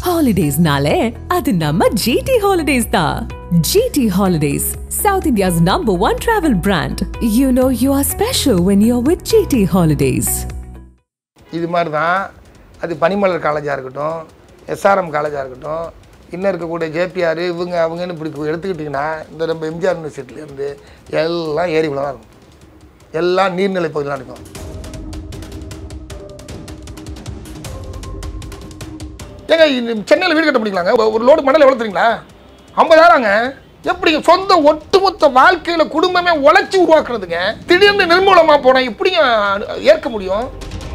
ஹாலிடேஸ்னாலே அது நம்ம ஜிடி ஹாலிடேஸ் தான் GT holidays South India's number one travel brand you know you are special when you are with GT holidays இது மாதிரி தான் அது பனிமலர் காலேஜாக இருக்கட்டும் எஸ்ஆர்எம் காலேஜாக இருக்கட்டும் இன்னும் இருக்கக்கூடிய ஜேபிஆர் இவங்க அவங்கன்னு இப்படி எடுத்துக்கிட்டிங்கன்னா இந்த நம்ம எம்ஜிஆர் யூனிவர்சிட்டிலேருந்து எல்லாம் ஏரிக்குள்ள தான் இருக்கும் எல்லாம் நீர்நிலை பகுதியில் இருக்கும் ஏங்க இந்த சென்னையில் வீடு கட்ட முடியலாங்க ஒரு லோடு மணல் எவ்வளோ தெரியுங்களா ஐம்பதாயிரங்க எப்படிங்க சொந்த ஒட்டுமொத்த வாழ்க்கையில் குடும்பமே உழைச்சி உருவாக்குறதுங்க திடீர்னு நிர்மூலமாக போனால் எப்படிங்க ஏற்க முடியும்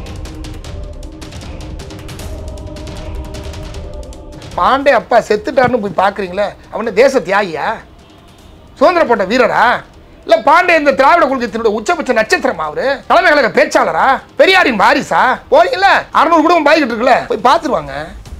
பாண்டே அப்பா செத்துட்டாருன்னு போய் பார்க்குறீங்களே அவன தேச தியாகியா சுதந்திர போட்ட வீரரா இல்ல பாண்டே இந்த திராவிட கொள்கைத்தினுடைய உச்சபட்ச நட்சத்திரமா அவரு தலைமை கழக பேச்சாளரா பெரியாரின் வாரிசா போறீங்களா அறுநூறு குடும்பம் பாய்கிட்டு இருக்குல்ல போய் பார்த்துருவாங்க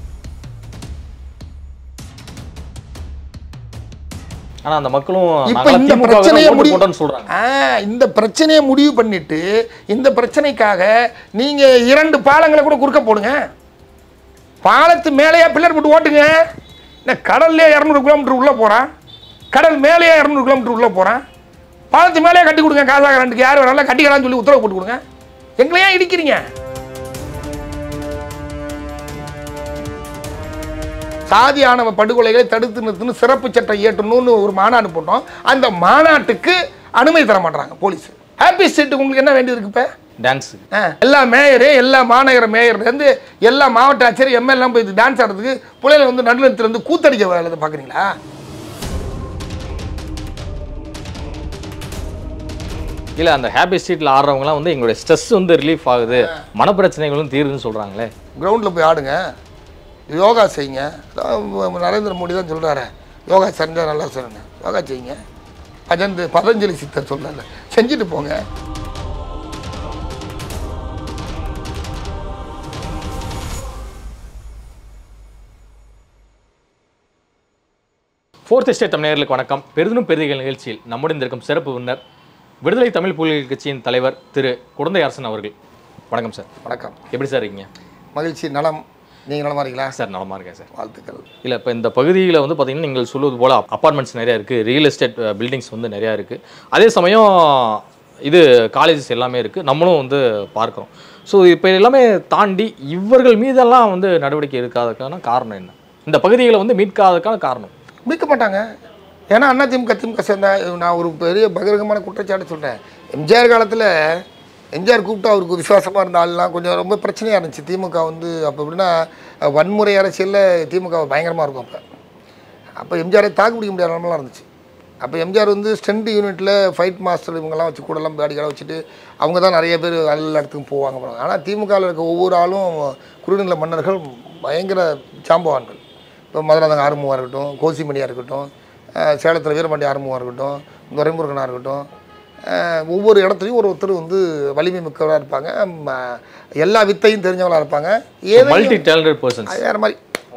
ஆனா அந்த மக்களும் இப்ப நாங்கெல்லாம் இந்த திமுக வுக்கு தான் பிரச்சனையை ஓட்டு முடிவு போட்டோம்னு சொல்றாங்க ஆ, இந்த பிரச்சனையை முடிவு பண்ணிட்டு இந்த பிரச்சனைக்காக நீங்க இரண்டு பாலங்களை கூட குறுக்க போடுங்க பாலத்து மேலேயே பில்லர் போட்டு ஓட்டுங்க இந்த கடல்லே இரநூறு கிலோமீட்டர் உள்ள போறான் கடல் மேலேயே இரநூறு கிலோமீட்டர் உள்ள போறான் பாலத்து மேலேயே கட்டி கொடுங்க காசாக ரெண்டுக்கு யார் வேணாலும் கட்டிக்கலாம்னு சொல்லி உத்தரவு போட்டு கொடுங்க எங்களை ஏன் இடிக்கிறீங்க சாதி ஆணவ படுகொலைகளை தடுத்து நிறுத்தணும் சிறப்பு சட்டம் இயற்றணும்னு ஒரு மாநாடு போட்டோம் அந்த மாநாட்டுக்கு அனுமதி தர மாட்டாங்க போலீஸ் ஹாப்பி ஸ்டேட்டுக்கு உங்களுக்கு என்ன வேண்டியது இருக்கு இப்போ டான்ஸ் ஆ, எல்லா மேயரு எல்லா மாநகர மேயர்லேருந்து எல்லா மாவட்ட ஆட்சியர் எம்எல்லாம் போய் டான்ஸ் ஆடுறதுக்கு பிள்ளைகளை வந்து நடுநிலத்துல இருந்து கூத்தடிக்க வேலை பார்க்குறீங்களா இல்ல அந்த ஹாப்பி ஸ்ட்ரீட்ல ஆடுறவங்கலாம் வந்து எங்களுடைய ஸ்ட்ரெஸ் வந்து ரிலீஃப் ஆகுது மனப்பிரச்சனைகளும் தீருதுன்னு சொல்றாங்களே கிரவுண்டில் போய் ஆடுங்க யோகா செய்யுங்க அதான் நரேந்திர மோடி தான் சொல்கிறாரு யோகா செஞ்சால் நல்லா சொல்லணும் யோகா செய்யுங்க பஜந்து பதஞ்சலி சித்தர் சொல்கிறாரு செஞ்சுட்டு போங்க ஃபோர்த் ஸ்டேட் தமிழர்களுக்கு வணக்கம் பெரிதும் பெரிதிகள் நிகழ்ச்சியில் நம்முடன் இருக்கும் சிறப்பு விருந்தினர் விடுதலை தமிழ் புலிகள் கட்சியின் தலைவர் திரு குழந்தை அரசன் அவர்கள் வணக்கம் சார் வணக்கம் எப்படி சார் இருக்கீங்க மகிழ்ச்சி நலம் நீங்கள் நலமா இருக்கீங்களா சார் நலமா இருக்கேன் சார் வாழ்த்துக்கள் இல்லை இப்போ இந்த பகுதியில் வந்து பார்த்தீங்கன்னா நீங்கள் சொல்வது போல் அப்பார்ட்மெண்ட்ஸ் நிறையா இருக்குது ரியல் எஸ்டேட் பில்டிங்ஸ் வந்து நிறையா இருக்குது அதே சமயம் இது காலேஜஸ் எல்லாமே இருக்குது நம்மளும் வந்து பார்க்குறோம் ஸோ இப்போ எல்லாமே தாண்டி இவர்கள் மீதெல்லாம் வந்து நடவடிக்கை எடுக்காததுக்கான காரணம் என்ன இந்த பகுதிகளை வந்து மீட்காததுக்கான காரணம் மீட்க மாட்டாங்க ஏன்னா அண்ணா திமுக திமுக சேர்ந்தா நான் ஒரு பெரிய பகிரங்கமான குற்றச்சாட்டு சொல்கிறேன் எம்ஜிஆர் காலத்தில் எம்ஜிஆர் கூப்பிட்டு அவருக்கு விசுவாசமாக இருந்த ஆள்லாம் கொஞ்சம் ரொம்ப பிரச்சனையாக இருந்துச்சு திமுக வந்து அப்போ எப்படின்னா அஹ், வன்முறை அரசியலில் திமுக பயங்கரமாக இருக்கும் அப்போ அப்போ எம்ஜிஆரை தாக்கு பிடிக்க முடியாத நிலமெல்லாம் இருந்துச்சு அப்போ எம்ஜிஆர் வந்து ஸ்டெண்ட் யூனிட்டில் ஃபைட் மாஸ்டர் இவங்கெல்லாம் வச்சு கூடலாம் பாடிக்கார வச்சுட்டு அவங்க தான் நிறைய பேர் எல்லா இடத்துக்கும் போவாங்க போவாங்க ஆனால் திமுகவில் இருக்க ஒவ்வொரு ஆளும் குறுநில மன்னர்கள் பயங்கர சாம்பவான்கள் இப்போ மதுராந்தக ஆறுமுகமாக இருக்கட்டும் கோசிமணியாக இருக்கட்டும் அஹ் சேலத்தில் வீரபாண்டி ஆறுமுகமாக இருக்கட்டும் துரைமுருகனாக இருக்கட்டும் அஹ் ஒவ்வொரு இடத்துலையும் ஒரு ஒருத்தர் வந்து வலிமை மிக்கவராக இருப்பாங்க ம, எல்லா வித்தையும் தெரிஞ்சவங்களாக இருப்பாங்க ஏதோ மல்டி டேலண்டட் பர்சன்ஸ் அது வேறு மாதிரி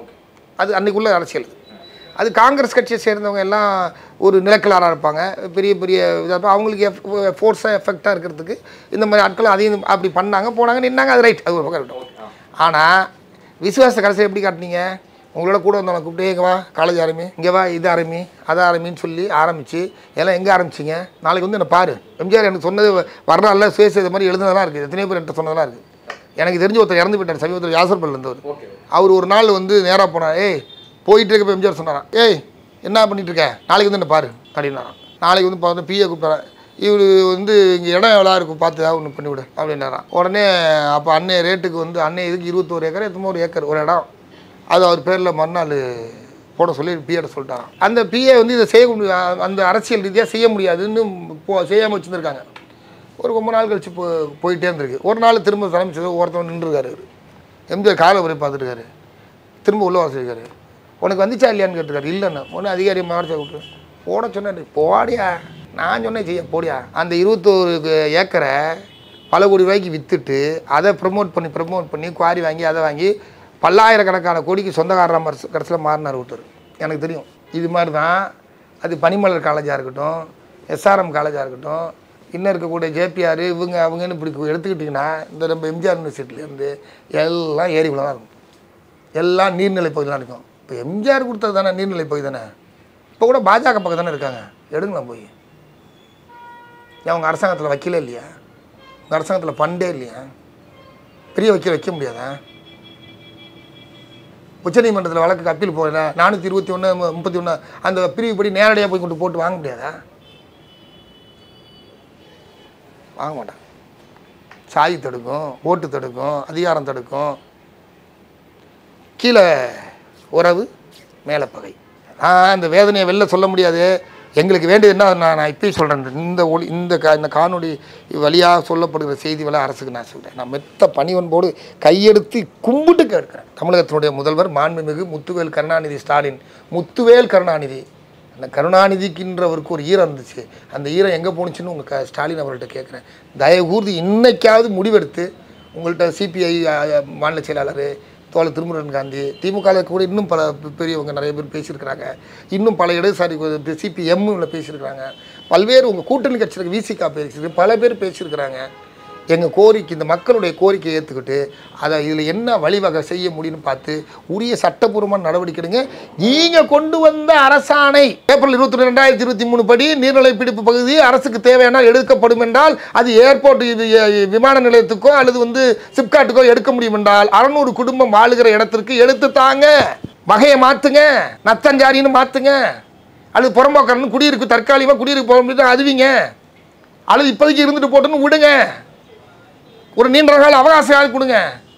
அது அன்னைக்குள்ள அரசியல் அது காங்கிரஸ் கட்சியை சேர்ந்தவங்க எல்லாம் ஒரு நிலக்கலாராக இருப்பாங்க பெரிய பெரிய இதாக இருப்பாங்க. அவங்களுக்கு ஃபோர்ஸாக எஃபெக்டாக இருக்கிறதுக்கு இந்த மாதிரி ஆட்கள் அதையும் அப்படி பண்ணாங்க போனாங்க நின்னாங்க அது ரைட் அது ஒரு பக்கம் இருக்கட்டும் ஆனால் விசுவாச கடைசி எப்படி காட்டினீங்க உங்களோட கூட வந்தவங்க கூப்பிட்டு இங்கே வா காலேஜ் ஆரம்பி இங்கே வா இது ஆரம்பி அதை ஆரம்பின்னு சொல்லி ஆரம்பித்து எல்லாம் எங்கே ஆரம்பிச்சிங்க நாளைக்கு வந்து என்ன பாரு எம்ஜிஆர் எனக்கு சொன்னது வரலாறுல சுயச இது மாதிரி எழுதுனதெல்லாம் இருக்குது எத்தனையோ பேர் என்கிட்ட சொன்னதெல்லாம் இருக்குது எனக்கு தெரிஞ்ச ஒருத்தர் இறந்து போயிட்டார் சமீபத்தில் யாசர்பல் இருந்தவர் அவர் ஒரு நாள் வந்து நேராக போனார் ஏய் போயிட்டு இருக்க எம்ஜிஆர் சொன்னாராம் ஏய் என்ன பண்ணிட்டு இருக்க நாளைக்கு வந்து என்ன பாரு அப்படின்னாராம் நாளைக்கு வந்து பார்த்து பிஏ கூப்பிட்டாராம் இவர் வந்து இங்கே இடம் எவ்வளோ இருக்கும் பார்த்து ஏதாவது ஒன்று பண்ணிவிடு அப்படின்னாராம் உடனே அப்போ அன்னைய ரேட்டுக்கு வந்து அன்னைய இதுக்கு இருபத்தோரு ஏக்கர் எத்தனை ஒரு ஏக்கர் ஒரு இடம் அது அவர் பேரில் மறுநாள் போட சொல்லி பிஏட சொல்லிட்டாங்க அந்த பிஏ வந்து இதை செய்ய முடியாது அந்த அரசியல் ரீதியாக செய்ய முடியாதுன்னு போ செய்யாமல் வச்சுருந்துருக்காங்க ஒரு ரொம்ப நாள் கழிச்சு போ போயிட்டே இருந்திருக்கு ஒரு நாள் திரும்ப தலைமைச்சது ஒருத்தவன் நின்றுருக்காரு அவர் எம்ஜிஆர் காலை வரை பார்த்துருக்காரு திரும்ப உள்ள வர சொல்லியிருக்காரு உனக்கு வந்துச்சா இல்லையான்னு கேட்டிருக்காரு இல்லைன்னு ஒன்று அதிகாரி மாவட்ட விட்டு போட சொன்னாரு போடியா நான் சொன்னேன் செய்ய போடியா அந்த இருபத்தோரு ஏக்கரை பல கோடி ரூபாய்க்கு விற்றுட்டு அதை ப்ரமோட் பண்ணி ப்ரமோட் பண்ணி குவாரி வாங்கி அதை வாங்கி பல்லாயிரக்கணக்கான கோடிக்கு சொந்தக்காரராக மறுசு கடைசியில் மாறினார் விட்டார் எனக்கு தெரியும் இது மாதிரி தான் அது பனிமலர் காலேஜாக இருக்கட்டும் எஸ்ஆர்எம் காலேஜாக இருக்கட்டும் இன்னும் இருக்கக்கூடிய ஜேபிஆர் இவங்க அவங்கன்னு இப்படி எடுத்துக்கிட்டிங்கன்னா இந்த நம்ம எம்ஜிஆர் யூனிவர்சிட்டிலேருந்து எல்லாம் ஏரிக்குள்ள தான் இருக்கும் எல்லாம் நீர்நிலை பகுதியெலாம் இருக்கும் இப்போ எம்ஜிஆர் கொடுத்தது தானே நீர்நிலை பகுதி தானே இப்போ கூட பாஜக பக்கம் தானே இருக்காங்க எடுங்களேன் போய் ஏன் அவங்க அரசாங்கத்தில் வைக்கலே இல்லையா உங்கள் அரசாங்கத்தில் ஃபண்டே இல்லையா பெரிய வக்கீல் வைக்க முடியாதா உச்சநீதிமன்றத்தில் வழக்கு அப்பீல் போகல நானூற்றி இருபத்தி ஒன்று முப்பத்தி ஒன்று அந்த பிரிவுப்படி நேரடியாக போய் கொண்டு போட்டு வாங்க முடியாதா வாங்க மாட்டாங்க சாதி தடுக்கும் ஓட்டு தடுக்கும் அதிகாரம் தடுக்கும் கீழே உறவு மேலே பகை நான் இந்த வேதனையை வெளில சொல்ல முடியாது எங்களுக்கு வேண்டியது என்ன நான் நான் இப்பயும் சொல்கிறேன் இந்த ஒளி இந்த கா இந்த காணொளி வழியாக சொல்லப்படுகிற செய்தி வலை அரசுக்கு நான் சொல்கிறேன் நான் மெத்த பணிவன்போடு கையெடுத்து கும்பிட்டு கேட்கிறேன் தமிழகத்தினுடைய முதல்வர் மாண்புமிகு முத்துவேல் கருணாநிதி ஸ்டாலின் முத்துவேல் கருணாநிதி அந்த கருணாநிதிக்குன்றவருக்கு ஒரு ஈரம் இருந்துச்சு அந்த ஈரம் எங்கே போணுச்சுன்னு உங்கள் க ஸ்டாலின் அவர்கள்ட்ட கேட்குறேன் தயவு கூர்ந்து இன்னைக்காவது முடிவெடுத்து உங்கள்கிட்ட சிபிஐ மாநில செயலாளர் தோழர் திருமுருகன் காந்தி திமுக கூட இன்னும் பல பெ- பெரியவங்க நிறைய பேர் பேசியிருக்கிறாங்க இன்னும் பல இடதுசாரி சிபிஎம்ல பேசியிருக்கிறாங்க பல்வேறு உங்கள் கூட்டணி கட்சியில் விசிகா பேசியிருக்கு பல பேர் பேசியிருக்கிறாங்க எங்கள் கோரிக்கை இந்த மக்களுடைய கோரிக்கையை ஏற்றுக்கிட்டு அதை இதில் என்ன வழிவகை செய்ய முடியும்னு பார்த்து உரிய சட்டப்பூர்வமான நடவடிக்கை எடுங்க நீங்கள் கொண்டு வந்த அரசாணை ஏப்ரல் இருபத்தி ரெண்டாயிரத்தி இருபத்தி மூணு படி நீர்நிலை பிடிப்பு பகுதி அரசுக்கு தேவையான எடுக்கப்படும் என்றால் அது ஏர்போர்ட் இது எ- விமான நிலையத்துக்கோ அல்லது வந்து சிப்காட்டுக்கோ எடுக்க முடியும் என்றால் அறநூறு குடும்பம் வாழுகிற இடத்திற்கு எடுத்து தாங்க வகையை மாற்றுங்க நத்தஞ்சாரின்னு மாற்றுங்க அல்லது புறம்போக்கரன்னு குடியிருக்கு தற்காலிகமாக குடியிருக்கு போக முடியாது அதுவிங்க அல்லது இப்போதைக்கு இருந்துட்டு போட்டுன்னு விடுங்க ஒரு நீண்ட கால அவகாசம் கொடுங்க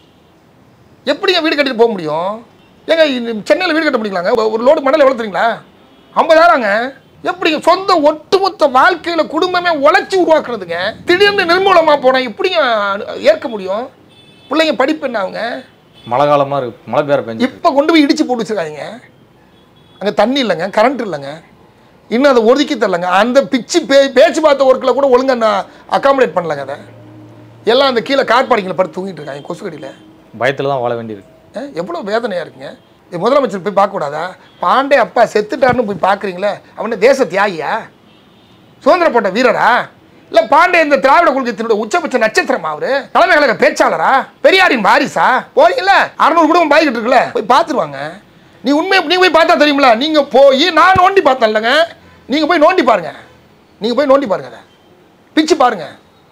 எப்படிங்க வீடு கட்டிட்டு போக முடியும் ஏங்க சென்னையில் வீடு கட்ட முடியலாங்க ஒரு லோடு மணல் எவ்வளோ தெரியுங்களா ஐம்பதாயிரங்க எப்படிங்க சொந்த ஒட்டுமொத்த வாழ்க்கையில் குடும்பமே உழைச்சி உருவாக்குறதுங்க திடீர்னு நிர்மூலமாக போனால் எப்படிங்க ஏற்க முடியும் பிள்ளைங்க படிப்பு என்ன அவங்க மழை காலமாக இருக்கு மழை பேர பெஞ்சு இப்போ கொண்டு போய் இடிச்சு போட்டு வச்சிருக்காங்க அங்கே தண்ணி இல்லைங்க கரண்ட் இல்லைங்க இன்னும் அதை ஒதுக்கி தரலங்க அந்த பிச்சு பே பேச்சு பார்த்த ஒர்க்கில் கூட ஒழுங்கா நான் அகாமடேட் பண்ணலங்க அதை எல்லாம் அந்த கீழே கார் பார்க்கிங்கில் படுத்து தூங்கிட்டு இருக்காங்க கொசுக்கடியில் பயத்தில் தான் வாழ வேண்டியிருக்கு எவ்வளோ வேதனையாக இருக்குங்க இது முதலமைச்சர் போய் பார்க்கக்கூடாதா பாண்டே அப்பா செத்துட்டாருன்னு போய் பார்க்குறீங்களே அவன தேச தியாகியா சுதந்திர போட்ட வீரரா இல்லை பாண்டே இந்த திராவிட கொள்கைத்தினுடைய உச்சபட்ச நட்சத்திரமா அவரு தலைமை கழக பேச்சாளரா பெரியாரின் வாரிசா போறீங்களா அறுநூறு குடும்பம் பாய்கிட்டு இருக்குல்ல போய் பார்த்துருவாங்க நீ உண்மையை நீ போய் பார்த்தா தெரியுமில நீங்கள் போய் நான் நோண்டி பார்த்தேன் இல்லைங்க நீங்கள் போய் நோண்டி பாருங்க நீங்கள் போய் நோண்டி பாருங்க அதை பிச்சு பாருங்க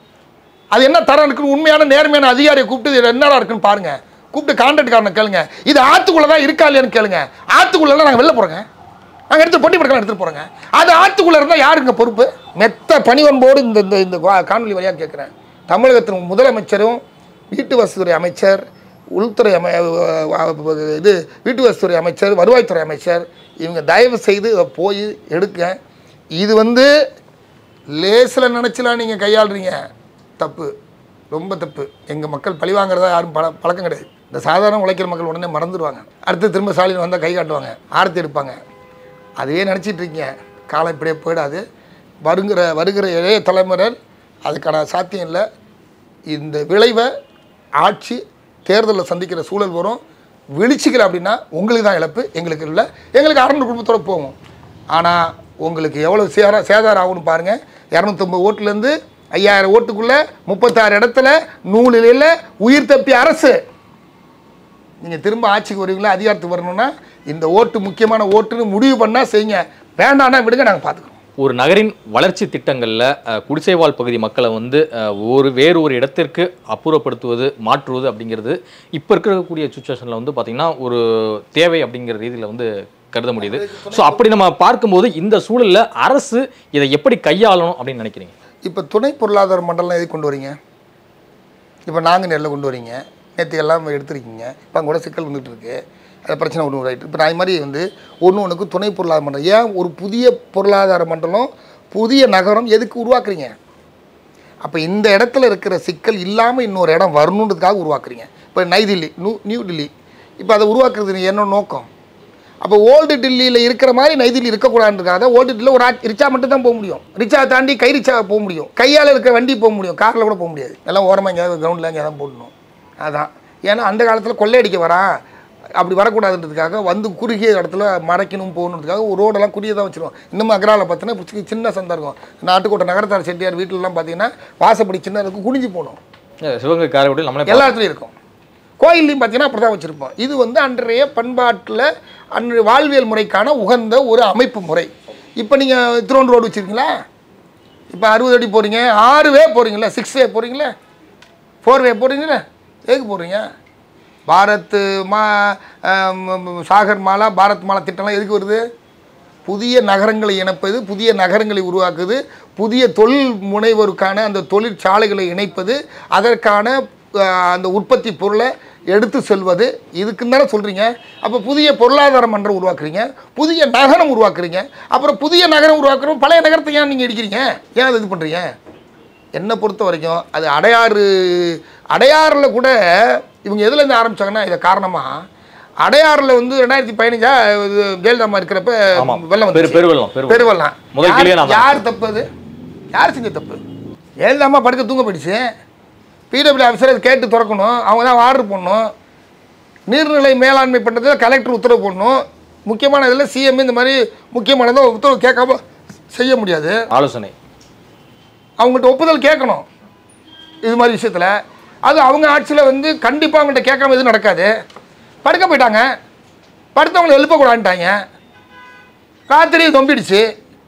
அது என்ன தரம் இருக்குன்னு உண்மையான நேர்மையான அதிகாரியை கூப்பிட்டு இது என்னடா இருக்குன்னு பாருங்க கூப்பிட்டு கான்ட்ராக்ட்காரனை கேளுங்க இது ஆத்துக்குள்ள தான் இருக்கா இல்லையான்னு கேளுங்க ஆத்துக்குள்ள நாங்கள் வெளில போறோங்க நாங்கள் எடுத்து பொட்டி படுக்கலாம் எடுத்துட்டு போறோங்க அது ஆத்துக்குள்ள இருந்தால் யாருங்க பொறுப்பு மெத்த பணிவன்போடு இந்த இந்த இந்த வா- காணொலி வழியாக கேட்குறேன் தமிழகத்தின் முதலமைச்சரும் வீட்டு வசதித்துறை அமைச்சர் உள்துறை அமை இது வீட்டு வசதித்துறை அமைச்சர் வருவாய்த்துறை அமைச்சர் இவங்க தயவு செய்து இதை போய் எடுக்க இது வந்து லேசில் நினச்சிலாம் நீங்கள் கையாளுறீங்க தப்பு ரொம்ப தப்பு எங்கள் மக்கள் பழி வாங்குறதா யாரும் பழ பழக்கம் கிடையாது இந்த சாதாரண உழைக்கிற மக்கள் உடனே மறந்துடுவாங்க அடுத்து திரும்ப சாலின் வந்தால் கை காட்டுவாங்க ஆரத்தி எடுப்பாங்க அதுவே நினச்சிட்டு இருக்கீங்க காலம் இப்படியே போயிடாது வருகிற வருகிற இளைய தலைமுறை அதுக்கான சாத்தியம் இல்லை இந்த விளைவை ஆட்சி தேர்தலில் சந்திக்கிற சூழல் வரும் விழிச்சிக்கல அப்படின்னா உங்களுக்கு தான் இழப்பு எங்களுக்கு இல்லை எங்களுக்கு அறநூறு குடும்பத்தோடு போகும் ஆனால் உங்களுக்கு எவ்வளோ சேர சேதாரம் ஆகும்னு பாருங்கள் இரநூத்தொம்பது ஓட்டுலேருந்து ஐயாயிரம் ஓட்டுக்குள்ளே முப்பத்தாறு இடத்துல நூலில் உயிர் தப்பி அரசு நீங்கள் திரும்ப ஆட்சிக்கு வருவீங்களா அதிகாரத்துக்கு வரணும்னா இந்த ஓட்டு முக்கியமான ஓட்டுன்னு முடிவு பண்ணால் செய்யுங்க வேண்டாம்னா விடுங்க நாங்கள் பார்த்துக்குறோம் ஒரு நகரின் வளர்ச்சி திட்டங்களில் அஹ், குடிசைவாழ் பகுதி மக்களை வந்து அஹ், ஒரு வேறு ஒரு இடத்திற்கு அப்புறப்படுத்துவது மாற்றுவது அப்படிங்கிறது இப்போ இருக்கக்கூடிய சுச்சுவேஷனில் வந்து பார்த்திங்கன்னா ஒரு தேவை அப்படிங்கிற ரீதியில் வந்து கருத முடியுது ஸோ அப்படி நம்ம பார்க்கும்போது இந்த சூழலில் அரசு இதை எப்படி கையாளணும் அப்படின்னு நினைக்கிறீங்க இப்போ துணை பொருளாதார மண்டலம் எதுக்கு கொண்டு வரீங்க இப்போ நாங்கள் நெல்லை கொண்டு வரீங்க நேற்று எல்லாம் எடுத்திருக்கீங்க இப்போ அங்கே கூட சிக்கல் வந்துட்டு இருக்கு அது பிரச்சனை ஒன்று ரைட்டு இப்போ நான் இது மாதிரி வந்து ஒன்று ஒன்றுக்கு துணை பொருளாதார மண்டலம் ஏன் ஒரு புதிய பொருளாதார மண்டலம் புதிய நகரம் எதுக்கு உருவாக்குறீங்க அப்போ இந்த இடத்துல இருக்கிற சிக்கல் இல்லாமல் இன்னொரு இடம் வரணுன்றதுக்காக உருவாக்குறீங்க இப்போ நைதில்லி நியூ நியூ டெல்லி இப்போ அதை உருவாக்குறது என்ன நோக்கம் அப்போ ஓல்டு டெல்லியில் இருக்கிற மாதிரி நைதில்லி இருக்கக்கூடாதுன்றதுக்காக ஓல்டு டெல்லியில் ஒரு ஆட் ரிச்சா மட்டும் தான் போக முடியும் ரிச்சா தாண்டி கை ரிச்சா போக முடியும் கையால் இருக்கிற வண்டி போக முடியும் காரில் கூட போக முடியாது எல்லாம் ஓரமாக எங்கேயாவது கிரவுண்டில் எங்கேயாவது போடணும் அதான் ஏன்னா அந்த காலத்தில் கொள்ளையடிக்க வரான் அப்படி வரக்கூடாதுன்றதுக்காக வந்து குறுகிய இடத்துல மறைக்கணும் போகணுன்றதுக்காக ஒரு ரோடெல்லாம் குடியே தான் வச்சிருவோம் இன்னும் அக்ராவில் பார்த்தீங்கன்னா இப்ப சின்ன சந்தா இருக்கும் நாட்டுக்கோட்டை நகரத்தார் செட்டியார் வீட்டிலலாம் பார்த்தீங்கன்னா வாசப்படி சின்ன இருக்கும் குனிஞ்சு போகணும் அஹ், சிவகங்கை காரைக்குடியில் நம்மளே எல்லா இடத்துலையும் இருக்கும் கோயில்லையும் பார்த்தீங்கன்னா அப்படி தான் வச்சுருப்போம் இது வந்து அன்றைய பண்பாட்டில் அன்றைய வாழ்வியல் முறைக்கான உகந்த ஒரு அமைப்பு முறை இப்போ நீங்கள் திருவண்ணூர் ரோடு வச்சுருக்கீங்களா இப்போ அறுபது அடி போகிறீங்க ஆறு வே போகிறீங்களா சிக்ஸ் வே போகிறீங்களா ஃபோர் வே போகிறீங்களா எதுக்கு போகிறீங்க பாரத் மா ஆம், சாகர் மாலா பாரத் மாலா திட்டம்லாம் எதுக்கு வருது புதிய நகரங்களை இணைப்பது புதிய நகரங்களை உருவாக்குது புதிய தொழில் முனைவோருக்கான அந்த தொழிற்சாலைகளை இணைப்பது அதற்கான அஹ், அந்த உற்பத்தி பொருளை எடுத்து செல்வது இதுக்குன்னு தானே சொல்கிறீங்க அப்போ புதிய பொருளாதார மன்றம் உருவாக்குறீங்க புதிய நகரம் உருவாக்குறீங்க அப்புறம் புதிய நகரம் உருவாக்குறோம் பழைய நகரத்தை ஏன் நீங்கள் இடிக்கிறீங்க ஏன் அதை இது பண்ணுறீங்க என்னை பொறுத்த வரைக்கும் அது அடையாறு அடையாறில் கூட இவங்க எதுலேருந்து ஆரம்பிச்சாங்கன்னா இதை காரணமாக அடையாறில் வந்து ரெண்டாயிரத்தி பதினஞ்சா இது ஜெயலலிதா இருக்கிறப்ப ஆமா. வெள்ளம் பெரு வந்துச்சு. பெருவெள்ளம் பெருவெள்ளம் பெருவெள்ளம் முதல் கிளியே நான் யார் தான். யார் தப்பு அது யார் செஞ்ச தப்பு ஜெயலலிதாம்மா படுக்க தூங்க போயிடுச்சு பிடபிள்யூ ஆஃபீஸர் அதை கேட்டு திறக்கணும் அவங்க தான் ஆர்டர் பண்ணணும் நீர்நிலை மேலாண்மை பண்ணுறதுல கலெக்டர் உத்தரவு போடணும் முக்கியமான இதில் சிஎம் இந்த மாதிரி முக்கியமானதை உத்தரவு கேட்காம செய்ய முடியாது ஆலோசனை அவங்ககிட்ட ஒப்புதல் கேட்கணும் இது மாதிரி விஷயத்தில் அது அவங்க ஆட்சியில் வந்து கண்டிப்பாக அவங்கள்ட்ட கேட்காம எதுவும் நடக்காது படுக்க போயிட்டாங்க படுத்தவங்களை எழுப்பக்கூடாதுட்டாங்க ராத்திரி தொம்பிடுச்சு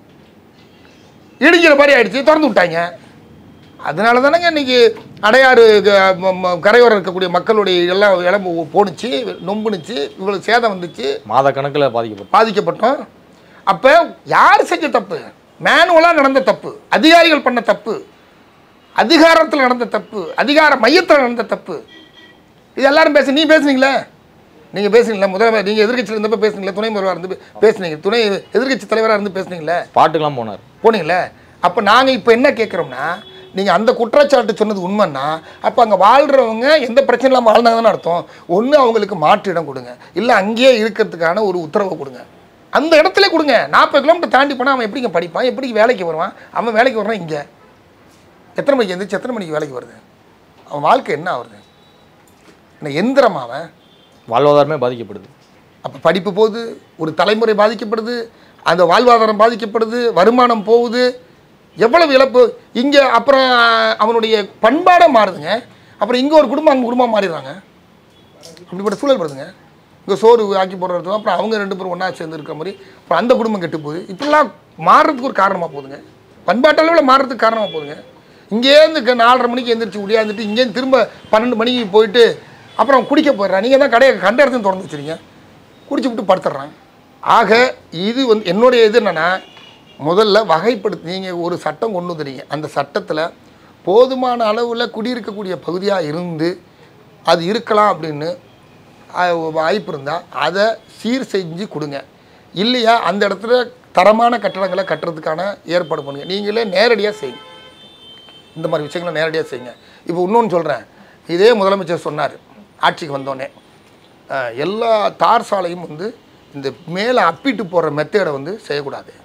இடிக்கிற மாதிரி ஆயிடுச்சு திறந்து விட்டாங்க அதனால தானேங்க இன்னைக்கு அடையாறு க- ம- ம- கரையோரம் இருக்கக்கூடிய மக்களுடைய எல்லாம் இளம்பு போணுச்சு நொம்புனுச்சு இவ்வளோ சேதம் வந்துச்சு மாத கணக்குல பாதிக்கப்பட்டோம் பாதிக்கப்பட்டோம் அப்போ யார் செஞ்ச தப்பு மேனுவலாக நடந்த தப்பு அதிகாரிகள் பண்ண தப்பு அதிகாரத்தில் நடந்த தப்பு அதிகார மையத்தில் நடந்த தப்பு இது எல்லாரும் பேச நீ பேசுனீங்களே நீங்கள் பேசுனீங்களா முதல்வர் நீங்கள் எதிர்க்கட்சியில் இருந்தப்ப பேசுனீங்களா துணை முதல்வராக இருந்து பே- பேசுனீங்க துணை எதிர்க்கட்சி தலைவராக இருந்து பேசுனீங்களே பாட்டுக்கெல்லாம் போனார் போனீங்களே அப்போ நாங்கள் இப்போ என்ன கேட்குறோம்னா நீங்கள் அந்த குற்றச்சாட்டு சொன்னது உண்மைன்னா அப்போ அங்கே வாழ்கிறவங்க எந்த பிரச்சனை இல்லாமல் வாழ்ந்தாங்கன்னு அர்த்தம் ஒன்று அவங்களுக்கு மாற்று இடம் கொடுங்க இல்லை அங்கேயே இருக்கிறதுக்கான ஒரு உத்தரவை கொடுங்க அந்த இடத்துல கொடுங்க நாற்பது கிலோமீட்டர் தாண்டி போனால் அவன் எப்படிங்க படிப்பான் எப்படி வேலைக்கு வருவான் அவன் வேலைக்கு வரான் இங்கே எத்தனை மணிக்கு எந்திரிச்சு எத்தனை மணிக்கு வேலைக்கு வருது அவன் வாழ்க்கை என்ன ஆகுது என்ன எந்திரமா அவன் வாழ்வாதாரமே பாதிக்கப்படுது அப்போ படிப்பு போகுது ஒரு தலைமுறை பாதிக்கப்படுது அந்த வாழ்வாதாரம் பாதிக்கப்படுது வருமானம் போகுது எவ்வளவு இழப்பு இங்கே அப்புறம் அவனுடைய பண்பாடே மாறுதுங்க அப்புறம் இங்கே ஒரு குடும்பம் அங்கே குடும்பம் மாறிடுறாங்க அப்படிப்பட்ட சூழல் வருதுங்க இங்கே சோறு ஆக்கி போடுறது அப்புறம் அவங்க ரெண்டு பேரும் ஒன்றா சேர்ந்து இருக்கிற மாதிரி அப்புறம் அந்த குடும்பம் கெட்டு போகுது இப்படிலாம் மாறுறதுக்கு ஒரு காரணமாக போகுதுங்க பண்பாட்டு அளவில் மாறுறதுக்கு காரணமாக போகுதுங்க இங்கேருந்து க- நாலரை மணிக்கு எந்திரிச்சு உடையாந்துட்டு இங்கேருந்து திரும்ப பன்னெண்டு மணிக்கு போயிட்டு அப்புறம் குடிக்க போயிடுறான் நீங்கள் தான் கடையை கண்ட இடத்துல திறந்து வச்சுருங்க குடிச்சு விட்டு படுத்துடுறான் ஆக இது வந்து என்னுடைய இது என்னென்னா முதல்ல வகைப்படுத்தி நீங்கள் ஒரு சட்டம் கொண்டு வந்துறீங்க அந்த சட்டத்தில் போதுமான அளவில் குடியிருக்கக்கூடிய பகுதியாக இருந்து அது இருக்கலாம் அப்படின்னு அஹ், வாய்ப்பு இருந்தால் அதை சீர் செஞ்சு கொடுங்க இல்லையா அந்த இடத்துல தரமான கட்டடங்களை கட்டுறதுக்கான ஏற்பாடு பண்ணுங்க நீங்களே நேரடியாக செய்யுங்க இந்த மாதிரி விஷயங்களை நேரடியாக செய்யுங்க இப்போ இன்னொன்று சொல்கிறேன் இதே முதலமைச்சர் சொன்னார் ஆட்சிக்கு வந்தோடனே அஹ், எல்லா தார் சாலையும் வந்து இந்த மேலே அப்பிட்டு போடுற மெத்தேடை வந்து செய்யக்கூடாது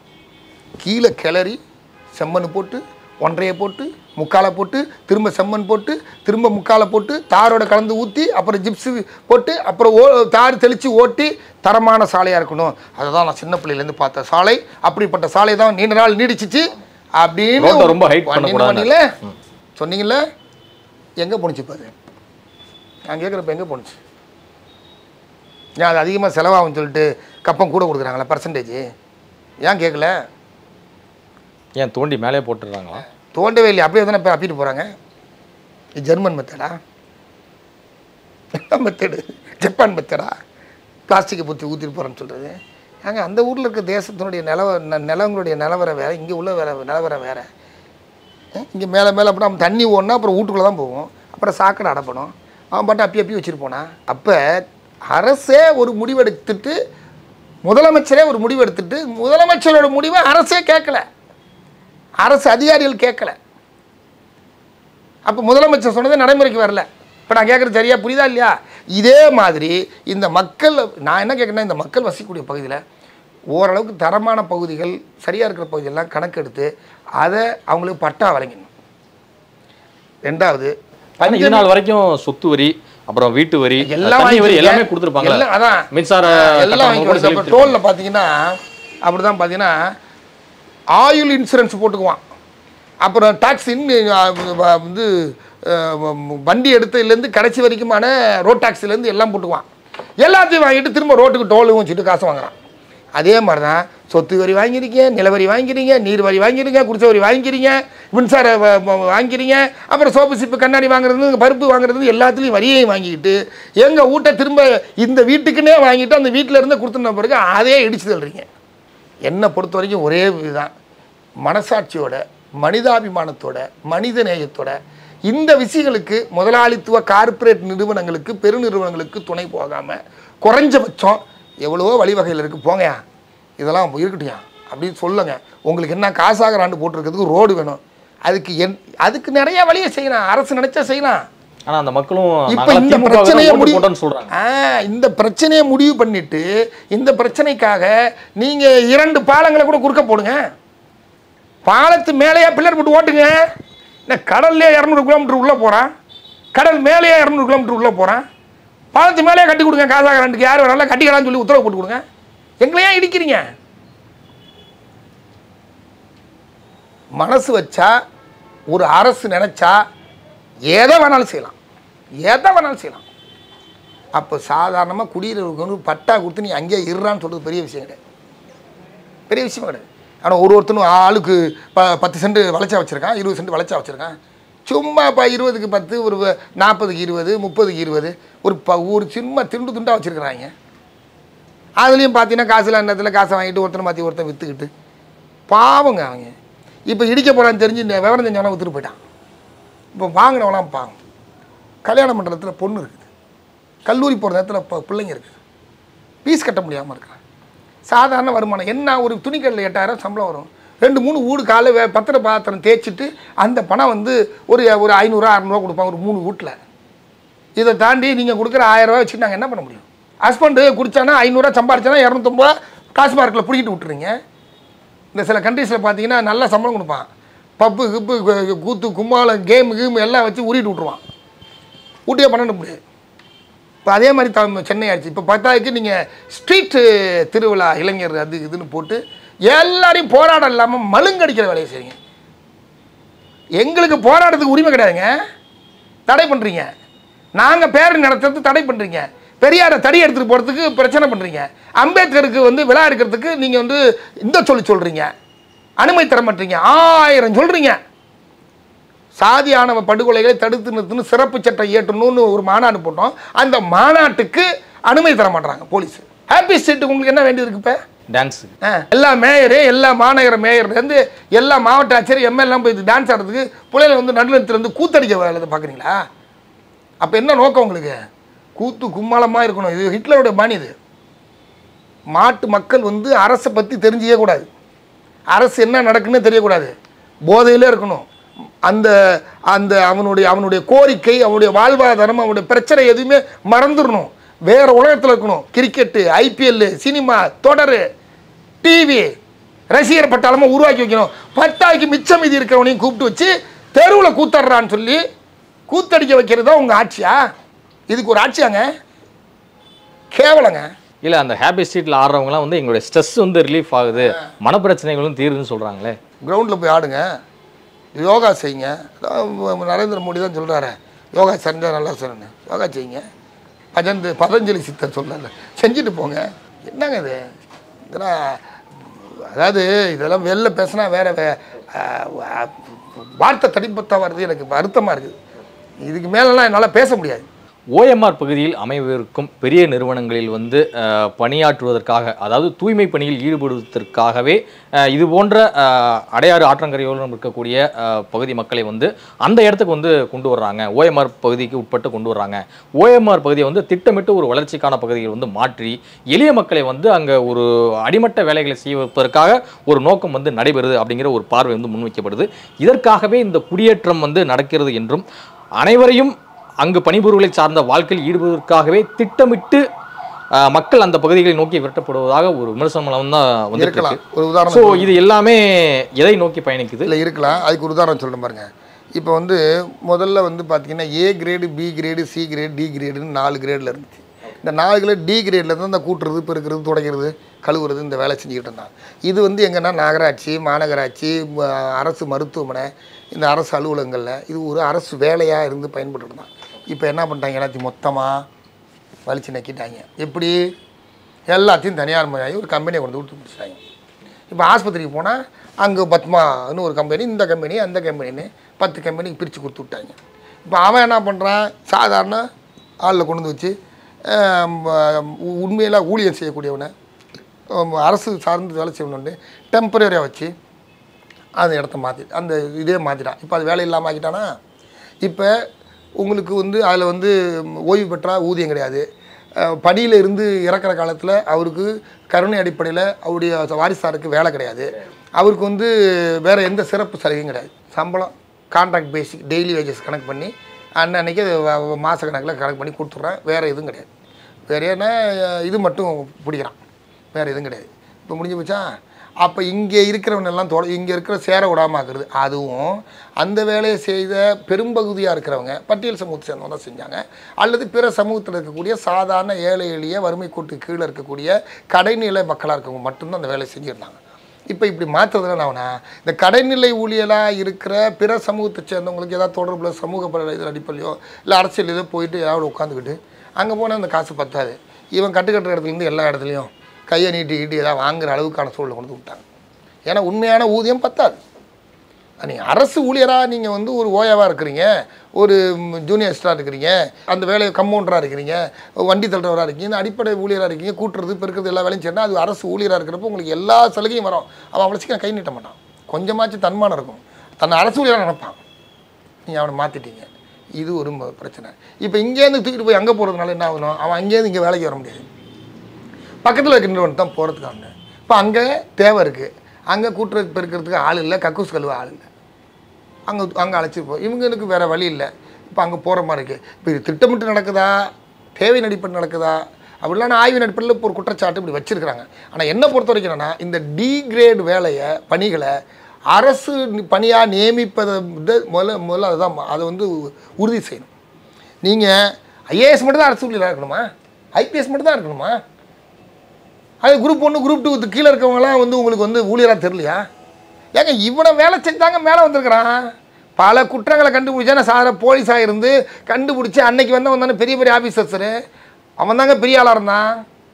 கீழே கிளறி செம்மண் போட்டு ஒன்றையை போட்டு முக்காலை போட்டு திரும்ப செம்மண் போட்டு திரும்ப முக்காலை போட்டு தாரோட கலந்து ஊற்றி அப்புறம் ஜிப்ஸு போட்டு அப்புறம் ஓ தார் தெளித்து ஓட்டி தரமான சாலையாக இருக்கணும் அதை தான் நான் சின்ன பிள்ளையிலேருந்து பார்த்த சாலை அப்படிப்பட்ட சாலை தான் நீண்ட நாள் நீடிச்சிச்சு அப்படின்னு ரோட்டை ரொம்ப height பண்ணி- பண்ணக்கூடாது. பண்ணீங்களே? சொன்னீங்கல்ல எங்கே போணுச்சு பாரு நான் கேட்குறப்ப எங்கே போணுச்சு ஏன் அது அதிகமாக செலவாகும்னு சொல்லிட்டு கப்பம் கூட கொடுக்குறாங்களா பர்சன்டேஜ் ஏன் கேட்கல ஏன் தோண்டி மேலே போட்டுடுறாங்களா தோண்டவே இல்லை அப்படியே தானே இப்போ அப்பிட்டு போகிறாங்க இது ஜெர்மன் மெத்தடா மெத்தடு ஜப்பான் மெத்தடா பிளாஸ்டிக்கை பற்றி ஊற்றிட்டு போகிறேன்னு சொல்கிறது ஏங்க அந்த ஊரில் இருக்க தேசத்தினுடைய நிலவ ந- நிலங்களுடைய நிலவரம் வேறு இங்கே உள்ள வேற நிலவரம் வேறு இங்கே மேலே மேலே அப்படி நம்ம தண்ணி ஓடனா அப்புறம் வீட்டுக்குள்ளே தான் போவோம் அப்புறம் சாக்கடை அடப்பணும் அவன் பாட்டு அப்பி அப்பி வச்சுட்டு போனான் அப்போ அரசே ஒரு முடிவெடுத்துட்டு முதலமைச்சரே ஒரு முடிவெடுத்துட்டு முதலமைச்சரோட முடிவை அரசே கேட்கல அரசு அதிகாரிகள் கேட்கல அப்போ முதலமைச்சர் சொன்னது நடைமுறைக்கு வரல இப்போ நான் கேட்குறது சரியா புரியுதா இல்லையா இதே மாதிரி இந்த மக்கள் நான் என்ன கேட்குறேன்னா இந்த மக்கள் வசிக்கக்கூடிய பகுதியில் ஓரளவுக்கு தரமான பகுதிகள் சரியாக இருக்கிற பகுதியெல்லாம் கணக்கெடுத்து அதை அவங்களுக்கு பட்டா வழங்கணும் ரெண்டாவது ஆனா இது நாள் வரைக்கும் சொத்து வரி அப்புறம் வீட்டு வரி எல்லாம் தண்ணி வரி வாங்கிக்கிறீங்க. எல்லாமே கொடுத்துருப்பாங்களா எல்லாம் அதான் மின்சார எல்லாம் கட்டணம் கூட வாங்கி செலுத்தி டோலில் பார்த்தீங்கன்னா அப்படி தான் பார்த்தீங்கன்னா ஆயுள் இன்சூரன்ஸ் போட்டுக்குவான் அப்புறம் டாக்ஸ் இன் வந்து அஹ், வ- வண்டி எடுத்ததுலேருந்து கடைசி வரைக்குமான ரோட் டாக்ஸிலேருந்து எல்லாம் போட்டுக்குவான் எல்லாத்தையும் வாங்கிட்டு திரும்ப ரோட்டுக்கு டோலும் வச்சுட்டு காசு வாங்குறான் அதே மாதிரி தான் சொத்து வரி வாங்கிருக்கீங்க நிலவரி வாங்கிறீங்க நீர் வரி வாங்கிறீங்க குடிசை வரி வாங்கிக்கிறீங்க மின்சார வ- வ- வாங்கிறீங்க அப்புறம் சோப்பு சிப்பு கண்ணாடி வாங்குறது பருப்பு வாங்குறது எல்லாத்துலேயும் வரியையும் வாங்கிக்கிட்டு எங்கள் வீட்டை திரும்ப இந்த வீட்டுக்குன்னே வாங்கிட்டு அந்த வீட்டில் இருந்து கொடுத்துன பிறகு அதே இடிச்சு தள்ளுறீங்க என்னை பொறுத்த வரைக்கும் ஒரே இதுதான் மனசாட்சியோட மனிதாபிமானத்தோட மனித நேயத்தோட இந்த விஷயங்களுக்கு முதலாளித்துவ கார்ப்பரேட் நிறுவனங்களுக்கு பெருநிறுவனங்களுக்கு துணை போகாமல் குறைஞ்சபட்சம் எவ்வளவோ வழிவகைகள் இருக்குது போங்கயா இதெல்லாம் இருக்கட்டும்யா அப்படின்னு சொல்லுங்க உங்களுக்கு என்ன காசாகராண்டு போட்டிருக்கிறதுக்கு ரோடு வேணும் அதுக்கு என் அதுக்கு நிறைய வழியை செய்யலாம் அரசு நினைச்சா செய்யலாம் ஆனா அந்த மக்களும் இப்ப நாங்களாம் இந்த திமுக வுக்கு தான் பிரச்சனையை ஓட்டு முடிவு போட்டோம்னு சொல்றாங்க ஆ, இந்த பிரச்சனையை முடிவு பண்ணிட்டு இந்த பிரச்சனைக்காக நீங்க இரண்டு பாலங்களை கூட குறுக்க போடுங்க பாலத்து மேலேயே பில்லர் போட்டு ஓட்டுங்க என்ன கடல்லே இரநூறு கிலோமீட்டர் உள்ள போறான் கடல் மேலேயே இரநூறு கிலோமீட்டர் உள்ள போறான் பாலத்து மேலேயே கட்டி கொடுங்க காசாக ரெண்டுக்கு யார் வேணாலும் கட்டிக்கலாம்னு சொல்லி உத்தரவு போட்டு கொடுங்க எங்களை ஏன் இடிக்கிறீங்க மனசு வச்சா ஒரு அரசு நினைச்சா எதை வேணாலும் செய்யலாம் எதை வேணாலும் செய்யலாம் அப்போ சாதாரணமாக குடியிருக்க வந்து பட்டா கொடுத்து நீ அங்கேயே இருறான்னு சொல்கிறது பெரிய விஷயம் கிடையாது பெரிய விஷயம் கிடையாது ஆனால் ஒரு ஒருத்தனும் ஆளுக்கு ப பத்து சென்ட் வளைச்சா வச்சுருக்கான் இருபது சென்ட் வளைச்சா வச்சுருக்கான் சும்மா இப்போ இருபதுக்கு பத்து ஒரு வ- நாற்பதுக்கு இருபது முப்பதுக்கு இருபது ஒரு ப ஒரு சும்மா திண்டு துண்டாக வச்சுருக்குறாங்க அதுலேயும் பார்த்தீங்கன்னா காசுல நேரத்தில் காசை வாங்கிட்டு ஒருத்தனை மாற்றி ஒருத்தன் விற்றுக்கிட்டு பாவங்க அவங்க இப்போ இடிக்க போகிறான்னு தெரிஞ்சு இந்த விவரம் தெரிஞ்சவனா விற்றுட்டு போயிட்டான் இப்போ வாங்கினவெல்லாம் பாவம் கல்யாணம் பண்ணுற இடத்துல பொண்ணு இருக்குது கல்லூரி போகிற நேரத்தில் இப்போ பிள்ளைங்க இருக்குது ஃபீஸ் கட்ட முடியாமல் இருக்கிறான் சாதாரண வருமானம் என்ன ஒரு துணிக்கடையில் எட்டாயிரம் சம்பளம் வரும் ரெண்டு மூணு வீடு காலை வே பத்திர பாத்திரம் தேய்ச்சிட்டு அந்த பணம் வந்து ஒரு ஒரு ஐநூறுரூவா அறநூறுவா கொடுப்பாங்க ஒரு மூணு வீட்டில் இதை தாண்டி நீங்கள் கொடுக்குற ஆயிரரூவா வச்சு நாங்கள் என்ன பண்ண முடியும் ஹஸ்பண்டு குடிச்சானா ஐநூறுரூவா சம்பாரிச்சானா இரநூத்தம்பது ரூபா டாஸ்மார்க்கில் பிடிக்கிட்டு விட்டுறீங்க இந்த சில கண்ட்ரீஸில் பார்த்தீங்கன்னா நல்ல சம்பளம் கொடுப்பான் பப்பு கிப்பு கு- கூத்து கும்மாளம் கேமு கீமு எல்லாம் வச்சு ஊறிட்டு விட்ருவான் ஊட்டியே பண்ண முடியாது இப்போ அதே மாதிரி த சென்னை ஆயிடுச்சு இப்போ பத்தாயிரக்கு நீங்கள் ஸ்ட்ரீட்டு திருவிழா இளைஞர் அது இதுன்னு போட்டு எல்லாரையும் போராட்டம் இல்லாமல் மழுங்கடிக்கிற வேலையை செய்யுங்க எங்களுக்கு போராட்டத்துக்கு உரிமை கிடையாதுங்க தடை பண்ணுறீங்க நாங்கள் பேரணி நடத்துறது தடை பண்ணுறீங்க பெரியாரை தடி எடுத்துகிட்டு போகிறதுக்கு பிரச்சனை பண்ணுறீங்க அம்பேத்கருக்கு வந்து விழா எடுக்கிறதுக்கு நீங்கள் வந்து இந்த சொல்லி சொல்கிறீங்க அனுமதி தர மாட்டீங்க ஆயிரம் சொல்கிறீங்க சாதி ஆணவ படுகொலைகளை தடுத்து நிறுத்தணும் சிறப்பு சட்டம் இயற்றணும்னு ஒரு மாநாடு போட்டோம் அந்த மாநாட்டுக்கு அனுமதி தர மாட்டாங்க போலீஸ் ஹாப்பி ஸ்ட்ரீட்டுக்கு உங்களுக்கு என்ன வேண்டியது இப்போ டான்ஸ் எல்லா மேயரு எல்லா மாநகர மேயர்லேருந்து எல்லா மாவட்ட ஆட்சியர் எம்எல்லாம் போய் டான்ஸ் ஆடுறதுக்கு பிள்ளைகளை வந்து நடுநிலத்திலேருந்து கூத்தடிக்க வேலை பார்க்குறீங்களா அப்போ என்ன நோக்கம் உங்களுக்கு கூத்து கும்மாளமாக இருக்கணும் இது ஹிட்லருடைய பாணி இது மாட்டு மக்கள் வந்து அரசை பற்றி தெரிஞ்சிக்கவே கூடாது அரசு என்ன நடக்குன்னு தெரியக்கூடாது போதையிலே இருக்கணும் அந்த அந்த அவனுடைய அவனுடைய கோரிக்கை அவனுடைய வாழ்வாதாரம் அவனுடைய பிரச்சனை எதுவுமே மறந்துடணும் வேற உலகத்தில் இருக்கணும் கிரிக்கெட்டு ஐபிஎல் சினிமா தொடர் டிவி ரசிகர் பட்டாளமாக உருவாக்கி வைக்கணும் பட்டாய்க்கு மிச்சம் மீதி இருக்கிறவனையும் கூப்பிட்டு வச்சு தெருவில் கூத்தடுறான்னு சொல்லி கூத்தடிக்க வைக்கிறது தான் உங்கள் ஆட்சியா இதுக்கு ஒரு ஆட்சியாங்க கேவலங்க இல்ல அந்த ஹாப்பி ஸ்ட்ரீட்ல ஆடுறவங்கலாம் வந்து எங்களுடைய ஸ்ட்ரெஸ் வந்து ரிலீஃப் ஆகுது மனப்பிரச்சனைகளும் தீருதுன்னு சொல்றாங்களே கிரவுண்டில் போய் ஆடுங்க யோகா செய்யுங்க அதான் நரேந்திர மோடி தான் சொல்கிறாரு யோகா செஞ்சால் நல்லா சொல்லணு யோகா செய்யுங்க பஜந்து பதஞ்சலி சித்தர் சொல்லல செஞ்சுட்டு போங்க என்னங்க இது இதெல்லாம் அதாவது இதெல்லாம் வெளில பேசினா வேற வே அஹ், வா- வார்த்தை தடிப்பத்தான் வருது எனக்கு வருத்தமாக இருக்குது இதுக்கு மேலெல்லாம் என்னால் பேச முடியாது ஓஎம்ஆர் பகுதியில் அமைவிருக்கும் பெரிய நிறுவனங்களில் வந்து அஹ், பணியாற்றுவதற்காக அதாவது தூய்மை பணியில் ஈடுபடுவதற்காகவே அஹ், இது போன்ற அஹ், அடையாறு ஆற்றங்கரையோரம் இருக்கக்கூடிய அஹ், பகுதி மக்களை வந்து அந்த இடத்துக்கு வந்து கொண்டு வர்றாங்க ஓஎம்ஆர் பகுதிக்கு உட்பட்டு கொண்டு வர்றாங்க ஓஎம்ஆர் பகுதியை வந்து திட்டமிட்டு ஒரு வளர்ச்சிக்கான பகுதியை வந்து மாற்றி எளிய மக்களை வந்து அங்கே ஒரு அடிமட்ட வேலைகளை செய்வதற்காக ஒரு நோக்கம் வந்து நடைபெறுது அப்படிங்கிற ஒரு பார்வை வந்து முன்வைக்கப்படுது இதற்காகவே இந்த குடியேற்றம் வந்து நடக்கிறது என்றும் அனைவரையும் அங்கு பணிபுரிவுகளை சார்ந்த வாழ்க்கையில் ஈடுபடுவதற்காகவே திட்டமிட்டு அஹ், மக்கள் அந்த பகுதிகளை நோக்கி விரட்டப்படுவதாக ஒரு விமர்சனம் தான் வந்து இருக்கலாம் ஒரு உதாரணம் ஸோ இது எல்லாமே எதை நோக்கி பயணிக்குது இல்லை இருக்கலாம் அதுக்கு ஒரு உதாரணம் சொல்கிறேன் பாருங்க இப்போ வந்து முதல்ல வந்து பார்த்தீங்கன்னா A grade B grade C grade D கிரேடுன்னு நாலு கிரேடில் இருந்துச்சு இந்த நாலு கிரேட் டி கிரேடில் தான் இந்த கூட்டுறது பெருக்கிறது துடைக்கிறது கழுவுறது இந்த வேலை செஞ்சுக்கிட்டு இருந்தான் இது வந்து எங்கன்னா நகராட்சி மாநகராட்சி ம- அரசு மருத்துவமனை இந்த அரசு அலுவலகங்களில் இது ஒரு அரசு வேலையாக இருந்து பயன்பட்டு இருந்தான் இப்போ என்ன பண்ணிட்டாங்க எல்லாத்தையும் மொத்தமாக வலிச்சு நக்கிட்டாங்க எப்படி எல்லாத்தையும் தனியார் மொழியாகி ஒரு கம்பெனியை கொண்டு விட்டு பிடிச்சிட்டாங்க இப்போ ஆஸ்பத்திரிக்கு போனால் அங்கே பத்மான்னு ஒரு கம்பெனி இந்த கம்பெனி அந்த கம்பெனின்னு பத்து கம்பெனிக்கு பிரித்து கொடுத்து விட்டாங்க இப்போ அவன் என்ன பண்ணுறான் சாதாரண ஆளில் கொண்டு வந்து வச்சு உண்மையில் ஊழியம் செய்யக்கூடியவனை ஆம், அரசு சார்ந்து வேலை செய்யணுன்னு டெம்பரரியாக வச்சு அந்த இடத்த மாற்றி அந்த இதே மாற்றிட்டான் இப்போ அது வேலை இல்லாமல் ஆக்கிட்டானா இப்போ உங்களுக்கு வந்து அதில் வந்து ஓய்வு பெற்றா ஊதியம் கிடையாது அஹ், பணியில இருந்து இறக்குற காலத்தில் அவருக்கு கருணை அடிப்படையில் அவருடைய வாரிசாருக்கு வேலை கிடையாது அவருக்கு வந்து வேறு எந்த சிறப்பு சலுகையும் கிடையாது சம்பளம் கான்ட்ராக்ட் பேசிக் டெய்லி வேஜஸ் கணக்கு பண்ணி அன்னன்னைக்கு அது வ- வ- மாச கணக்கில் கணக்கு பண்ணி கொடுத்துட்றேன் வேறு எதுவும் கிடையாது வேறு என்ன அஹ், இது மட்டும் பிடிக்கிறான் வேறு எதுவும் கிடையாது இப்போ முடிஞ்சு போச்சா அப்போ இங்கே இருக்கிறவனெல்லாம் தொலை இங்கே இருக்கிற சேர விடாமாக்குறது அதுவும் அந்த வேலையை செய்த பெரும்பகுதியாக இருக்கிறவங்க பட்டியல் சமூகத்தை சேர்ந்தவங்க தான் செஞ்சாங்க அல்லது பிற சமூகத்தில் இருக்கக்கூடிய சாதாரண ஏழை எளிய வறுமை கோட்டு கீழே இருக்கக்கூடிய கடைநிலை மக்களாக இருக்கவங்க மட்டும்தான் அந்த வேலையை செஞ்சுருந்தாங்க இப்போ இப்படி மாற்றுறதுல அவனா இந்த கடைநிலை ஊழியலாக இருக்கிற பிற சமூகத்தை சேர்ந்தவங்களுக்கு ஏதாவது தொடர்புல சமூக பல இதில் அடிப்படையோ இல்லை அரசியல் ஏதோ போயிட்டு ஏதாவது உட்காந்துக்கிட்டு அங்கே போனால் அந்த காசு பத்தாது இவன் கட்டுக்கட்டுற இடத்துலேருந்து எல்லா இடத்துலையும் கையை நீட்டி நீட்டி ஏதாவது வாங்குற அளவுக்கான சூழலை கொண்டு வந்து விட்டாங்க ஏன்னா உண்மையான ஊதியம் பத்தாது நீங்கள் அரசு ஊழியராக நீங்கள் வந்து ஒரு ஓயாவாக இருக்கிறீங்க ஒரு ஜூனியர் ஸ்டார் இருக்கிறீங்க அந்த வேலையை கம்பவுண்டராக இருக்கிறீங்க வண்டி தள்ளுறவராக இருக்கீங்க இந்த அடிப்படை ஊழியராக இருக்கீங்க கூட்டுறது பெருக்கிறது எல்லா வேலையும் செய்யணும் அது அரசு ஊழியராக இருக்கிறப்போ உங்களுக்கு எல்லா சலுகையும் வரும் அவன் அவ்வளோ சீக்கிரம் கை நீட்ட மாட்டான் கொஞ்சமாச்சும் தன்மானம் இருக்கும் தன்னை அரசு ஊழியராக நினைப்பான் நீங்கள் அவனை மாற்றிட்டீங்க இது ஒரு ம- பிரச்சனை இப்போ இங்கேருந்து தூக்கிட்டு போய் அங்கே போகிறதுனால என்ன ஆகணும் அவன் அங்கேருந்து இங்கே வேலைக்கு வர முடியாது பக்கத்தில் இருக்கின்றவன் தான் போகிறதுக்கான இப்போ அங்கே தேவை இருக்குது அங்கே கூட்டுறது பெருக்கிறதுக்கு ஆள் இல்லை கக்கூஸ் கழுவ ஆள் இல்லை அங்கே அங்கே அழைச்சிட்டு இவங்களுக்கு வேறு வழி இல்லை இப்போ அங்கே போகிற மாதிரி இருக்குது இப்போ இது திட்டமிட்டு நடக்குதா தேவையின் அடிப்படை நடக்குதா அப்படிலாம் ஆய்வின் அடிப்படையில் இப்போ ஒரு குற்றச்சாட்டு இப்படி வச்சுருக்கிறாங்க ஆனால் என்ன பொறுத்த வரைக்கும் என்னன்னா இந்த டி கிரேட் வேலையை பணிகளை அரசு பணியாக நியமிப்பதை விட முதல்ல முதல்ல அதுதான் அதை வந்து உறுதி செய்யணும் நீங்கள் ஐஏஎஸ் மட்டும் தான் அரசு ஊழியராக இருக்கணுமா ஐபிஎஸ் மட்டும் தான் இருக்கணுமா அது குரூப் ஒன்று குரூப் டூ கீழே இருக்கவங்கலாம் வந்து உங்களுக்கு வந்து ஊழியராக தெரியலையா ஏங்க இவனை வேலை செஞ்சாங்க மேலே வந்திருக்கிறான் பல குற்றங்களை கண்டுபிடிச்சா சாதாரண போலீஸாக இருந்து கண்டுபிடிச்சி அன்னைக்கு வந்தவன் தானே பெரிய பெரிய ஆஃபீஸர்ஸரு அவன் தாங்க பெரிய ஆளாக இருந்தான்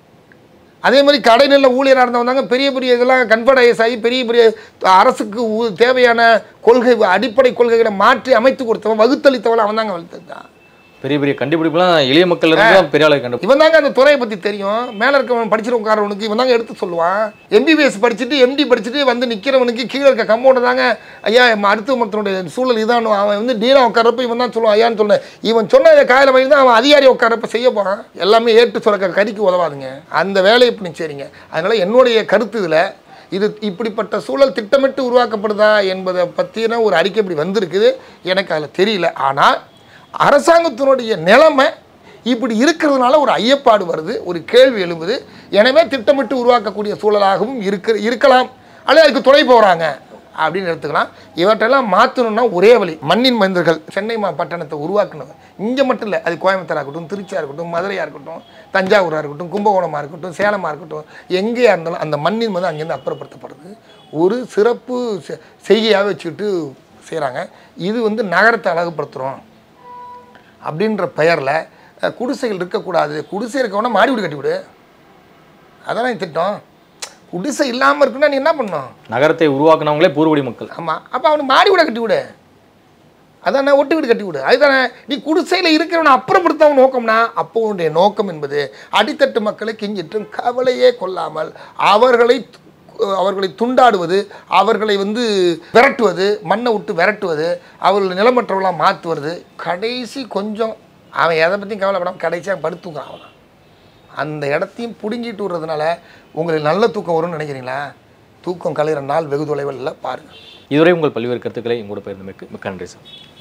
அதே மாதிரி கடைநிலை ஊழியராக இருந்தவன் தாங்க பெரிய பெரிய இதெல்லாம் கன்ஃபர்டைஸ் ஆகி பெரிய பெரிய அரசுக்கு ஊ- தேவையான கொள்கை அடிப்படை கொள்கைகளை மாற்றி அமைத்து கொடுத்தவன் வகுத்தளித்தவன் அவன் தாங்க வகுத்தளித்தான் பெரிய பெரிய கண்டுபிடிப்புலாம் எளிய மக்கள் இருந்து தான் பெரிய ஆளை கண்டுபிடி இவன் தாங்க அந்த துறையை பற்றி தெரியும் மேலே இருக்கவன் படிச்சிட்டு உட்காரவனுக்கு இவன் தாங்க எடுத்து சொல்லுவான் எம்பிபிஎஸ் படிச்சுட்டு எம்டி படிச்சுட்டு வந்து நிற்கிறவனுக்கு கீழே இருக்க கம்பவுண்டர் தாங்க ஐயா மருத்துவ மருத்துவனுடைய சூழல் இதான் அவன் வந்து டீனா உட்காரப்ப இவன் தான் சொல்லுவான் ஐயான்னு சொன்னேன் இவன் சொன்ன காயில வழி தான் அவன் அதிகாரி உட்காரப்ப செய்ய போகிறான் எல்லாமே ஏற்று சுரக்க கறிக்கு உதவாதுங்க அந்த வேலையை இப்படி சரிங்க அதனால் என்னுடைய கருத்து இதில் இது இப்படிப்பட்ட சூழல் திட்டமிட்டு உருவாக்கப்படுதா என்பதை பற்றின ஒரு அறிக்கை இப்படி வந்திருக்குது எனக்கு அதில் தெரியல ஆனால் அரசாங்கத்தினுடைய நிலைமை இப்படி இருக்கிறதுனால ஒரு ஐயப்பாடு வருது ஒரு கேள்வி எழும்புது எனவே திட்டமிட்டு உருவாக்கக்கூடிய சூழலாகவும் இருக்க இருக்கலாம் அல்லது அதுக்கு துணை போகிறாங்க அப்படின்னு எடுத்துக்கலாம் இவற்றெல்லாம் மாற்றணும்னா ஒரே வழி மண்ணின் மனிதர்கள் சென்னை மா பட்டணத்தை உருவாக்கணும் இங்கே மட்டும் இல்லை அது கோயம்புத்தூராக இருக்கட்டும் திருச்சியாக இருக்கட்டும் மதுரையாக இருக்கட்டும் தஞ்சாவூராக இருக்கட்டும் கும்பகோணமாக இருக்கட்டும் சேலமாக இருக்கட்டும் எங்கேயா இருந்தாலும் அந்த மண்ணின் வந்து அங்கேருந்து அப்புறப்படுத்தப்படுது ஒரு சிறப்பு செ- செய்கையாக வச்சுக்கிட்டு செய்கிறாங்க இது வந்து நகரத்தை அழகுபடுத்துகிறோம் அப்படின்ற பெயரில் அஹ், குடிசைகள் இருக்கக்கூடாது குடிசை இருக்கவனா மாடி வீடு கட்டி விடு அதானே என் திட்டம் குடிசை இல்லாமல் இருக்குன்னா நீ என்ன பண்ணணும் நகரத்தை உருவாக்குனவங்களே பூர்வடி மக்கள் ஆமாம் அப்போ அவனுக்கு மாடி வீடை கட்டி விடு அதானே ஒட்டு வீடு கட்டி விடு அதுதானே நீ குடிசையில் இருக்கிறவனை அப்புறப்படுத்தவன் நோக்கம்னா அப்போ உன்னுடைய நோக்கம் என்பது அடித்தட்டு மக்களை கிஞ்சிற்றும் கவலையே கொள்ளாமல் அவர்களை து- அவர்களை துண்டாடுவது அவர்களை வந்து விரட்டுவது மண்ணை விட்டு விரட்டுவது அவர்கள் நிலமற்றவர்களாக மாற்றுவது கடைசி கொஞ்சம் அவன் எதை பற்றியும் கவலைப்படாமல் கடைசியாக படுத்துக்கிறான் அவன் அந்த இடத்தையும் பிடுங்கிட்டு விடுறதுனால உங்களுக்கு நல்ல தூக்கம் வரும்னு நினைக்கிறீங்களா தூக்கம் கலைகிற நாள் வெகு தொலைவில் இல்லை பாருங்கள் இதுவரை உங்கள் பல்வேறு கருத்துக்களை உங்களோட பகிர்ந்தமைக்கு மிக்க நன்றி சார்